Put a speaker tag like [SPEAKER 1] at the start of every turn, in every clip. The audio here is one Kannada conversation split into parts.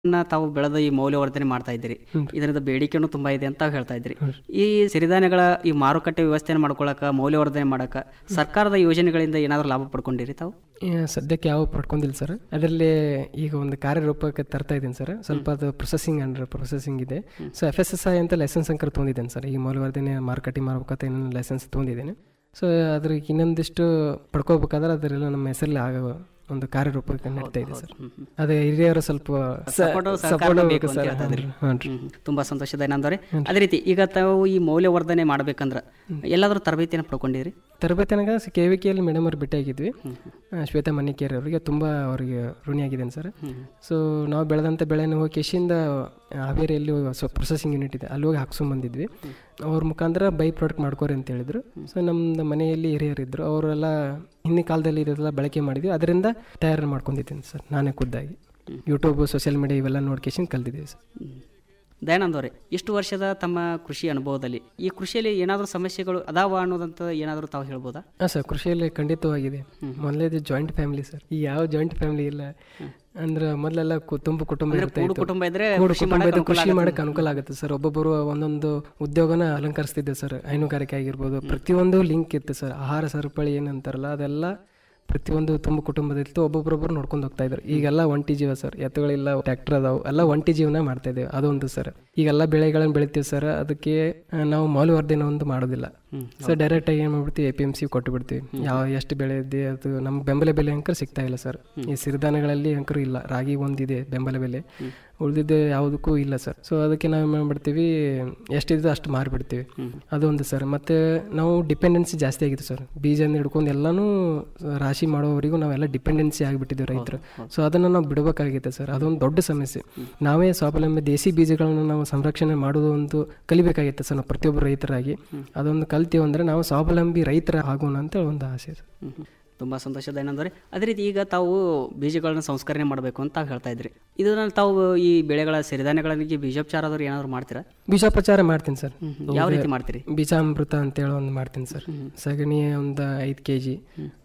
[SPEAKER 1] ನ ತಾವು ಬೆಳೆದ ಈ ಮೌಲ್ಯವರ್ಧನೆ ಮಾಡ್ತಾ ಇದ್ದೀರಿ ಇದರಿಂದ ಬೇಡಿಕೆನೂ ತುಂಬಾ ಇದೆ ಅಂತ ಹೇಳ್ತಾ ಇದ್ರಿ ಈ ಸಿರಿಧಾನ್ಯಗಳ ಈ ಮಾರುಕಟ್ಟೆ ವ್ಯವಸ್ಥೆಯನ್ನು ಮಾಡ್ಕೊಳಕ ಮೌಲ್ಯವರ್ಧನೆ ಮಾಡಕ ಸರ್ಕಾರದ ಯೋಜನೆಗಳಿಂದ ಏನಾದರೂ ಲಾಭ ಪಡ್ಕೊಂಡಿರಿ ತಾವು
[SPEAKER 2] ಆ, ಸದ್ಯಕ್ಕೆ ಯಾವ ಪಡ್ಕೊಂಡಿಲ್ಲ ಸರ್ ಅದರಲ್ಲಿ ಈಗ ಒಂದು ಕಾರ್ಯರೂಪಕ್ಕೆ ತರ್ತಾ ಇದ್ದೀನಿ ಸರ್ ಸ್ವಲ್ಪ ಅದು ಪ್ರೊಸೆಸಿಂಗ್ ಅಂಡರ್ ಪ್ರೊಸೆಸಿಂಗ್ ಇದೆ so F S S I ಅಂತ ಲೈಸೆನ್ಸ್ ಅಂಕರ್ ತೊಗೊಂಡಿದ್ದೇನೆ ಸರ್ ಈ ಮೌಲ್ಯವರ್ಧನೆ ಮಾರುಕಟ್ಟೆ ಮಾರುಕಟ್ಟೆ ಲೈಸೆನ್ಸ್ ತೊಗೊಂಡಿದ್ದೀನಿ ಸೊ ಅದ್ರ ಇನ್ನೊಂದಿಷ್ಟು ಪಡ್ಕೋಬೇಕಾದ್ರೆ ಅದರೆಲ್ಲ ನಮ್ಮ ಹೆಸರಲ್ಲಿ ಆಗೋ ಒಂದು ಕಾರ್ಯರೂಪಕ್ಕೆ ನಡೀತಾ ಇದೆ ಸರ್ ಅದೇ ಹಿರಿಯರು ಸ್ವಲ್ಪ
[SPEAKER 1] Support ಸರ್ಕಾರನೂ
[SPEAKER 2] ಸಪೋರ್ಟ್
[SPEAKER 1] ಬೇಕು ಅಂತ
[SPEAKER 2] ಸರ್
[SPEAKER 1] ಹೇಳ್ತಾ ಇದ್ರಿ.
[SPEAKER 2] ಹಾಂ ರೀ
[SPEAKER 1] ಹ್ಮ್. ತುಂಬಾ ಸಂತೋಷದ ಏನಂದ್ರೆ ಅದೇ ರೀತಿ ಈಗ ತಾವು ಈ ಮೌಲ್ಯವರ್ಧನೆ ಮಾಡ್ಬೇಕಂದ್ರ ಎಲ್ಲಾದ್ರೂ ತರಬೇತಿಯನ್ನು ಪಡ್ಕೊಂಡಿರಿ
[SPEAKER 2] ತರಬೇತಿನಾಗ ಕೆ ವಿ ಕೆಯಲ್ಲಿ ಮೇಡಮ್ ಅವ್ರು ಭೇಟಿಯಾಗಿದ್ವಿ ಆ, ಶ್ವೇತಾ ಮನ್ನಿಕೇರಿ ಅವರಿಗೆ ತುಂಬ ಅವರಿಗೆ ಋಣಿಯಾಗಿದ್ದೇನೆ ಸರ್ ಸೊ ನಾವು ಬೆಳೆದಂಥ ಬೆಳೆನ ಹೋಗಿ ಕೆಶಿಯಿಂದ ಹಾವೇರಿಯಲ್ಲಿ ಸೊ ಪ್ರೊಸೆಸಿಂಗ್ ಯೂನಿಟ್ ಇದೆ ಅಲ್ಲಿ ಹೋಗಿ ಹಾಕ್ಸ್ಕೊಂಡ್ ಬಂದಿದ್ವಿ ಅವ್ರ ಮುಖಾಂತರ ಬೈ ಪ್ರಾಡಕ್ಟ್ ಮಾಡ್ಕೋರಿ ಅಂತ ಹೇಳಿದ್ರು ಸೊ ನಮ್ದು ಮನೆಯಲ್ಲಿ ಹಿರಿಯರಿದ್ದರು ಅವರೆಲ್ಲ ಹಿಂದಿನ ಕಾಲದಲ್ಲಿ ಇದೆಲ್ಲ ಬಳಕೆ ಮಾಡಿದ್ವಿ ಅದರಿಂದ ತಯಾರು ಮಾಡ್ಕೊಂಡಿದ್ದೀನಿ ಸರ್ ನಾನೇ ಖುದ್ದಾಗಿ ಯೂಟ್ಯೂಬ್ ಸೋಷಿಯಲ್ ಮೀಡಿಯಾ ಇವೆಲ್ಲ ನೋಡ್ಕೇಶನ್ ಕಲ್ತಿದ್ದೀವಿ ಸರ್
[SPEAKER 1] ದಯಾನಂದ್ ಅವರೇ ಇಷ್ಟು ವರ್ಷದ ತಮ್ಮ ಕೃಷಿ ಅನುಭವದಲ್ಲಿ ಈ ಕೃಷಿಯಲ್ಲಿ ಏನಾದರೂ ಸಮಸ್ಯೆಗಳು ಅದಾವ ಅನ್ನೋದಂತ ಏನಾದರೂ ತಾವು ಹೇಳ್ಬೋದಾ
[SPEAKER 2] ಹಾಂ ಸರ್ ಕೃಷಿಯಲ್ಲಿ ಖಂಡಿತವಾಗಿದೆ ಮೊದಲೇದು ಜಾಯಿಂಟ್ ಫ್ಯಾಮಿಲಿ ಸರ್ ಈ ಯಾವ ಜಾಯಿಂಟ್ ಫ್ಯಾಮಿಲಿ ಇಲ್ಲ ಅಂದ್ರೆ ಮೊದಲೆಲ್ಲ ಕು- ತುಂಬ ಕುಟುಂಬ ಇರ್ತಾ
[SPEAKER 1] ಕೂಡು
[SPEAKER 2] ಇತ್ತು.
[SPEAKER 1] ಕುಟುಂಬ ಇದ್ರೆ
[SPEAKER 2] ಕೂಡು
[SPEAKER 1] ಕೃಷಿ
[SPEAKER 2] ಕುಟುಂಬ
[SPEAKER 1] ಮಾಡಕ್ಕೆ
[SPEAKER 2] ಇದ್ರೆ
[SPEAKER 1] ಅನುಕೂಲ
[SPEAKER 2] ಕೃಷಿ
[SPEAKER 1] ಆಗುತ್ತೆ.
[SPEAKER 2] ಮಾಡಕ್ಕೆ ಅನುಕೂಲ ಆಗುತ್ತೆ ಸರ್ ಒಬ್ಬೊಬ್ಬರು ಒಂದೊಂದು ಉದ್ಯೋಗನ ಅಲಂಕರಿಸ್ತಿದ್ದೆ ಸರ್ ಹೈನುಗಾರಿಕೆ ಆಗಿರ್ಬೋದು ಪ್ರತಿಯೊಂದು ಲಿಂಕ್ ಇತ್ತು ಸರ್ ಆಹಾರ ಸರಪಳಿ ಏನಂತಾರಲ್ಲ ಅದೆಲ್ಲ ಪ್ರತಿಯೊಂದು ತುಂಬ ಕುಟುಂಬದಿತ್ತು ಒಬ್ಬೊಬ್ಬರೊಬ್ಬರು ನೋಡ್ಕೊಂಡು ಹೋಗ್ತಾ ಇದ್ರು ಈಗೆಲ್ಲ ಒಂಟಿ ಜೀವ ಸರ್ ಎತ್ತುಗಳಿಲ್ಲ ಟ್ರ್ಯಾಕ್ಟರ್ ಅದಾವು ಎಲ್ಲ ಒಂಟಿ ಜೀವನ ಮಾಡ್ತಾ ಇದ್ದೇವೆ ಅದೊಂದು ಸರ್ ಈಗೆಲ್ಲ ಬೆಳೆಗಳನ್ನು ಬೆಳಿತೀವಿ ಸರ್ ಅದಕ್ಕೆ ಆ, ನಾವು ಮೌಲ್ಯವರ್ಧನೆ ಒಂದು ಮಾಡೋದಿಲ್ಲ ಸರ್ ಡೈರೆಕ್ಟ್ ಆಗಿ ಏನು ಮಾಡ್ಬಿಡ್ತೀವಿ ಎ ಪಿ ಎಮ್ ಸಿ ಕೊಟ್ಟು ಬಿಡ್ತೀವಿ ಯಾವ ಎಷ್ಟು ಬೆಳೆ ಇದೆ ಅದು ನಮ್ಮ ಬೆಂಬಲ ಬೆಲೆ ಅಂಕರ್ ಸಿಗ್ತಾ ಇಲ್ಲ ಸರ್ ಈ ಸಿರಿಧಾನ್ಯಗಳಲ್ಲಿ ಅಂಕರು ಇಲ್ಲ ರಾಗಿ ಒಂದಿದೆ ಬೆಂಬಲ ಬೆಲೆ ಉಳಿದಿದ್ದು ಯಾವುದಕ್ಕೂ ಇಲ್ಲ ಸರ್ ಸೊ ಅದಕ್ಕೆ ನಾವು ಏನು ಮಾಡ್ಬಿಡ್ತೀವಿ ಎಷ್ಟಿದೆ ಅಷ್ಟು ಮಾರಿಬಿಡ್ತೀವಿ ಅದೊಂದು ಸರ್ ಮತ್ತೆ ನಾವು ಡಿಪೆಂಡೆನ್ಸಿ ಜಾಸ್ತಿ ಆಗಿದೆ ಸರ್ ಬೀಜದಿಂದ ಹಿಡ್ಕೊಂಡು ಎಲ್ಲಾನು ರಾಶಿ ಮಾಡೋವರೆಗೂ ನಾವೆಲ್ಲ ಡಿಪೆಂಡೆನ್ಸಿ ಆಗಿಬಿಟ್ಟಿದ್ದೀವಿ ರೈತರು ಸೊ ಅದನ್ನು ನಾವು ಬಿಡಬೇಕಾಗಿದೆ ಸರ್ ಅದೊಂದು ದೊಡ್ಡ ಸಮಸ್ಯೆ ನಾವೇ ಸ್ವಾವಲಂಬಿ ದೇಸಿ ಬೀಜಗಳನ್ನು ನಾವು ಸಂರಕ್ಷಣೆ ಮಾಡೋದು ಒಂದು ಕಲಿಬೇಕಾಗಿತ್ತು ಸರ್ ನಾವು ಪ್ರತಿಯೊಬ್ಬರು ರೈತರಾಗಿ ಅದೊಂದು ಕಲ್ತೀವಿ ಅಂದರೆ ನಾವು ಸ್ವಾವಲಂಬಿ ರೈತರ ಆಗೋಣ ಅಂತ ಒಂದು ಆಸೆ ಸರ್
[SPEAKER 1] ಹ್ಮ್. ತುಂಬಾ ಸಂತೋಷದ ಏನಂದ್ರೆ ಅದೇ ರೀತಿ ಈಗ ತಾವು ಬೀಜಗಳನ್ನ ಸಂಸ್ಕರಣೆ ಮಾಡಬೇಕು ಅಂತ ತಾವು ಹೇಳ್ತಾ ಇದ್ರಿ ಇದನ್ನ ತಾವು ಈ ಬೆಳೆಗಳ ಸಿರಿಧಾನ್ಯಗಳಿಗೆ ಬೀಜೋಪಚಾರ ಆದ್ರೂ ಏನಾದ್ರು ಮಾಡ್ತೀರಾ
[SPEAKER 2] ಬೀಜೋಪಚಾರ ಮಾಡ್ತೀನಿ ಸರ್
[SPEAKER 1] ಯಾವ ರೀತಿ ಮಾಡ್ತೀರಿ
[SPEAKER 2] ಬೀಜಾಮೃತ ಅಂತೇಳಿ ಒಂದು ಮಾಡ್ತೀನಿ ಸರ್ ಸಗಣಿ ಒಂದು ಐದು ಕೆ ಜಿ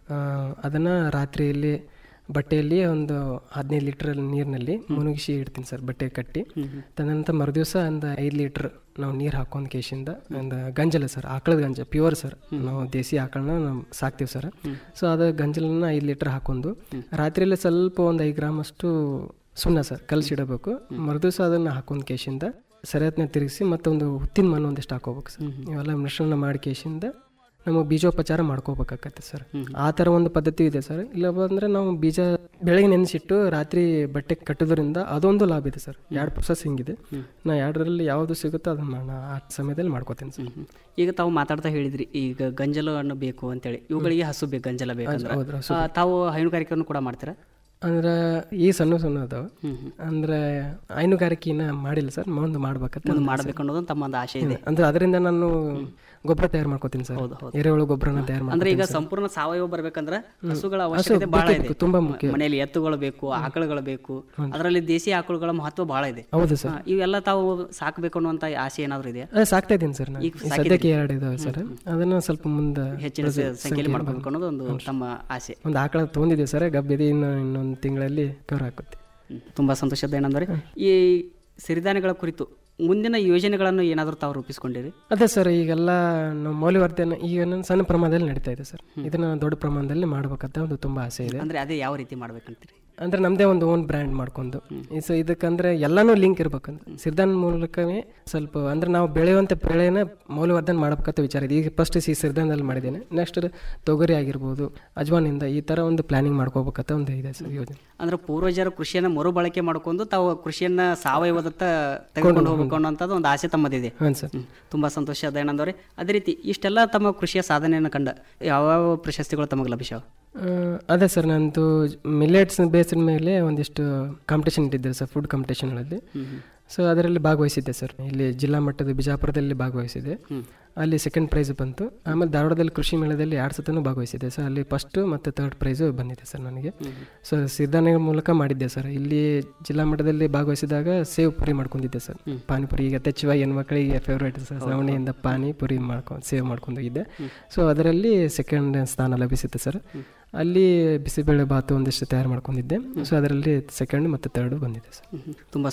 [SPEAKER 2] ಅದನ್ನು ರಾತ್ರಿಯಲ್ಲಿ ಬಟ್ಟೆಯಲ್ಲಿ ಒಂದು ಹದಿನೈದು ಲೀಟರ್ ನೀರಿನಲ್ಲಿ ಮುನುಗಿಸಿ ಇಡ್ತೀನಿ ಸರ್ ಬಟ್ಟೆ ಕಟ್ಟಿ ತದನಂತರ ಮರುದಿವಸ ಒಂದು ಐದು ಲೀಟ್ರ್ ನಾವು ನೀರು ಹಾಕೊಂಡು ಕೇಶಿಂದ ಒಂದು ಗಂಜಲ ಸರ್ ಆಕಳದ ಗಂಜ ಪ್ಯೂರ್ ಸರ್ ನಾವು ದೇಸಿ ಆಕಳನ್ನ ನಾವು ಸಾಕ್ತೀವಿ ಸರ್ ಸೊ ಅದು ಗಂಜಲನ್ನ ಐದು ಲೀಟರ್ ಹಾಕೊಂಡು ರಾತ್ರಿಯಲ್ಲಿ ಸ್ವಲ್ಪ ಒಂದು ಐದು ಗ್ರಾಮ್ ಅಷ್ಟು ಸುಣ್ಣ ಸರ್ ಕಲಸಿಡಬೇಕು ಮರುದಿವಸ ಅದನ್ನು ಹಾಕೊಂಡು ಕೇಶಿಂದ ಸರಿಯತ್ನ ತಿರುಗಿಸಿ ಮತ್ತೊಂದು ಹುತ್ತಿನ ಮಣ್ಣು ಒಂದಿಷ್ಟು ಹಾಕೋಬೇಕು ಸರ್ ಇವೆಲ್ಲ ಮಿಶ್ರಣ ಮಾಡಿ ಕೇಶಿಂದ ನಮಗೆ ಬೀಜೋಪಚಾರ ಮಾಡ್ಕೋಬೇಕಾಗತ್ತೆ ಸರ್ ಆ ಥರ ಒಂದು ಪದ್ಧತಿ ಇದೆ ಸರ್ ಇಲ್ಲ ಅಂದ್ರೆ ನಾವು ಬೀಜ ಬೆಳಗ್ಗೆ ನೆನೆಸಿಟ್ಟು ರಾತ್ರಿ ಬಟ್ಟೆ ಕಟ್ಟೋದ್ರಿಂದ ಅದೊಂದು ಲಾಭ ಇದೆ ಸರ್ ಎರಡು ಪ್ರೊಸೆಸಿಂಗ್ ಇದೆ ನಾ ಎರಡರಲ್ಲಿ ಯಾವುದು ಸಿಗುತ್ತೋ ಅದನ್ನ ನಾನು ಆ ಸಮಯದಲ್ಲಿ ಮಾಡ್ಕೋತೀನಿ ಸರ್
[SPEAKER 1] ಹ್ಮ್. ಈಗ ತಾವು ಮಾತಾಡ್ತಾ ಹೇಳಿದ್ರಿ ಈಗ ಗಂಜಲ ಹಣ್ಣು ಬೇಕು ಅಂತೇಳಿ ಇವುಗಳಿಗೆ ಹಸು ಬೇಕು ಗಂಜಲ ಬೇಕಂದ್ರೆ
[SPEAKER 2] ಹೌದು,
[SPEAKER 1] ಆ, ತಾವು ಹೈನುಗಾರಿಕೆಯನ್ನು ಕೂಡ ಮಾಡ್ತೀರಾ
[SPEAKER 2] ಅಂದ್ರೆ ಈ ಸಣ್ಣ ಸಣ್ಣ ಅದಾವ ಅಂದ್ರೆ ಹೈನುಗಾರಿಕೆನ ಮಾಡಿಲ್ಲ ಸರ್ ಮುಂದೆ ಮಾಡ್ಬೇಕಂತ
[SPEAKER 1] ಮುಂದೆ ಮಾಡ್ಬೇಕು ಅನ್ನೋದು ತಮ್ಮ ಒಂದು ಆಸೆ ಇದೆ
[SPEAKER 2] ಅಂದ್ರೆ ಅದರಿಂದ ನಾನು ಗೊಬ್ಬರ ತಯಾರು ಮಾಡ್ಕೋತೀನಿ ಸರ್ ಎರೆಹುಳು ಗೊಬ್ಬರನ ತಯಾರು ಮಾಡಿ
[SPEAKER 1] ಅಂದ್ರೆ ಈಗ ಸಂಪೂರ್ಣ ಸಾವಯವ ಬರ್ಬೇಕಂದ್ರ ಹಸುಗಳ ಅವಶ್ಯಕತೆ ಬಹಳ ಇದೆ
[SPEAKER 2] ತುಂಬಾ ಮುಖ್ಯ
[SPEAKER 1] ಮನೆಯಲ್ಲಿ ಎತ್ತುಗಳು ಬೇಕು ಆಕಳುಗಳು ಬೇಕು ಅದರಲ್ಲಿ ದೇಸಿ ಆಕಳುಗಳ ಮಹತ್ವ ಬಹಳ ಇದೆ
[SPEAKER 2] ಹೌದು ಸರ್
[SPEAKER 1] ಆ, ಇವೆಲ್ಲ ತಾವು ಸಾಕ್ಬೇಕು ಅನ್ನುವಂತ ಆಸೆ ಏನಾದ್ರು ಇದೆಯಾ
[SPEAKER 2] ಅದೇ ಸಾಕ್ತಾ ಇದ್ದೀನಿ ಸರ್ ನಾನು ಈ ಸದ್ಯಕ್ಕೆ ಎರಡು ಇದಾವೆ ಸರ್ ಅದನ್ನ ಸ್ವಲ್ಪ ಮುಂದೆ
[SPEAKER 1] ಹೆಚ್ಚಿನ ಸ- ಸಂಖ್ಯೆಯಲ್ಲಿ ಮಾಡ್ಬೇಕು ಅನ್ನೋದು ಒಂದು ತಮ್ಮ ಆಸೆ
[SPEAKER 2] ಒಂದು ಆಕಳ ತೊಗೊಂಡಿದ್ದೀವಿ ಸರ್ ಗಬ್ಬಿದೆ ಇನ್ನು ಇನ್ನೊಂದು ತಿಂಗಳಲ್ಲಿ ಕವರ್ ಹಾಕುತ್ತೆ
[SPEAKER 1] ಹ್ಮ್. ತುಂಬಾ ಸಂತೋಷದ ಏನಂದ್ರೆ ಈ ಸಿರಿಧಾನ್ಯಗಳ ಕುರಿತು ಮುಂದಿನ ಯೋಜನೆಗಳನ್ನು ಏನಾದರೂ ತಾವು ರೂಪಿಸ್ಕೊಂಡಿರಿ
[SPEAKER 2] ಅದೇ ಸರ್ ಈಗೆಲ್ಲ ನಾವು ಮೌಲ್ಯವರ್ಧನೆ ಈಗ ನನ್ನ ಸಣ್ಣ ಪ್ರಮಾಣದಲ್ಲಿ ನಡೀತಾ ಇದೆ ಸರ್ ಇದನ್ನ ದೊಡ್ಡ ಪ್ರಮಾಣದಲ್ಲಿ ಮಾಡ್ಬೇಕಂತ ಒಂದು ತುಂಬಾ ಆಸೆ ಇದೆ
[SPEAKER 1] ಅಂದ್ರೆ ಅದೇ ಯಾವ ರೀತಿ ಮಾಡ್ಬೇಕಂತೀರಿ
[SPEAKER 2] ಅಂದ್ರೆ ನಮ್ದೇ ಒಂದು ಓನ್ ಬ್ರ್ಯಾಂಡ್ ಮಾಡ್ಕೊಂಡು ಸೊ ಇದಕ್ಕಂದ್ರೆ ಎಲ್ಲಾನು ಲಿಂಕ್ ಇರ್ಬೇಕಂತ ಸಿರ್ಧಾನ್ ಮೂಲಕವೇ ಸ್ವಲ್ಪ ಅಂದ್ರೆ ನಾವು ಬೆಳೆಯುವಂಥ ಬೆಳೆನ ಮೌಲ್ಯವರ್ಧನೆ ಮಾಡ್ಬೇಕಂತ ವಿಚಾರ ಇದೆ ಈಗ ಫಸ್ಟ್ ಸಿ ಸಿರ್ಧಾನದಲ್ಲಿ ಮಾಡಿದ್ದೇನೆ ನೆಕ್ಸ್ಟ್ ತೊಗರಿ ಆಗಿರ್ಬೋದು ಅಜ್ವಾನಿಂದ ಈ ತರ ಒಂದು ಪ್ಲಾನಿಂಗ್ ಮಾಡ್ಕೋಬೇಕಂತ ಒಂದು ಇದೆ ಸರ್ ಯೋಜನೆ
[SPEAKER 1] ಅಂದ್ರೆ ಪೂರ್ವಜರ ಕೃಷಿಯನ್ನ ಮರುಬಳಕೆ ಮಾಡ್ಕೊಂಡು ತಾವು ಕೃಷಿಯನ್ನ ಸಾವಯವದತ್ತ ತೆಗೆದುಕೊಂಡು ಹೋಗ್ಬೇಕು ಅನ್ನೋಂಥದ್ದು ಒಂದು ಆಸೆ ತಮ್ಮದಿದೆ
[SPEAKER 2] ಹಾಂ ಸರ್
[SPEAKER 1] ಹ್ಮ್. ತುಂಬಾ ಸಂತೋಷ ದಯಾನಂದವ್ರೆ ಅದೇ ರೀತಿ ಇಷ್ಟೆಲ್ಲ ತಮ್ಮ ಕೃಷಿಯ ಸಾಧನೆಯನ್ನು ಕಂಡ ಯಾವ ಪ್ರಶಸ್ತಿಗಳು ತಮಗೆ ಲಭಿಸ್ಯಾವ
[SPEAKER 2] ಆ, ಅದೇ ಸರ್ ನಂದು ಮಿಲೆಟ್ಸ್ ಬೇಸ್ಡ್ ಮೇಲೆ ಒಂದಿಷ್ಟು ಕಾಂಪಿಟೇಷನ್ ಇಟ್ಟಿದ್ದೆ ಸರ್ ಫುಡ್ ಕಾಂಪಿಟೇಷನ್ಗಳಲ್ಲಿ ಸೊ ಅದರಲ್ಲಿ ಭಾಗವಹಿಸಿದ್ದೆ ಸರ್ ಇಲ್ಲಿ ಜಿಲ್ಲಾ ಮಟ್ಟದ ಬಿಜಾಪುರದಲ್ಲಿ ಭಾಗವಹಿಸಿದೆ ಅಲ್ಲಿ ಸೆಕೆಂಡ್ ಪ್ರೈಸ್ ಬಂತು ಆಮೇಲೆ ಧಾರವಾಡದಲ್ಲಿ ಕೃಷಿ ಮೇಳದಲ್ಲಿ ಎರಡು ಸತನೂ ಭಾಗವಹಿಸಿದೆ ಸರ್ ಅಲ್ಲಿ ಫಸ್ಟ್ ಮತ್ತು ಥರ್ಡ್ ಪ್ರೈಸು ಬಂದಿದೆ ಸರ್ ನನಗೆ ಸೊ ಸಿದ್ಧಾಂತ ಮೂಲಕ ಮಾಡಿದ್ದೆ ಸರ್ ಇಲ್ಲಿ ಜಿಲ್ಲಾ ಮಟ್ಟದಲ್ಲಿ ಭಾಗವಹಿಸಿದಾಗ ಸೇವ್ ಪುರಿ ಮಾಡ್ಕೊಂಡಿದ್ದೆ ಸರ್ ಪಾನಿಪುರಿ ಈಗ ಯಥೇಚ್ಛವಾಗಿ ಹೆಣ್ಮಕ್ಳಿಗೆ ಫೇವ್ರೇಟ್ ಸರ್ ಶ್ರವಣಿಯಿಂದ ಪಾನಿ ಪುರಿ ಮಾಡ್ಕೊಂಡು ಸೇವ್ ಮಾಡ್ಕೊಂಡು ಹೋಗಿದ್ದೆ ಸೊ ಅದರಲ್ಲಿ ಸೆಕೆಂಡ್ ಸ್ಥಾನ ಲಭಿಸಿತ್ತು ಸರ್ ಅಲ್ಲಿ ಬಿಸಿಬೇಳೆ ಬಾತು ಒಂದಿಷ್ಟು ತಯಾರು ಮಾಡ್ಕೊಂಡಿದ್ದೆ ಸೊ ಅದರಲ್ಲಿ ಸೆಕೆಂಡ್ ಮತ್ತು ತರ್ಡು ಬಂದಿದೆ ಸರ್
[SPEAKER 1] ತುಂಬ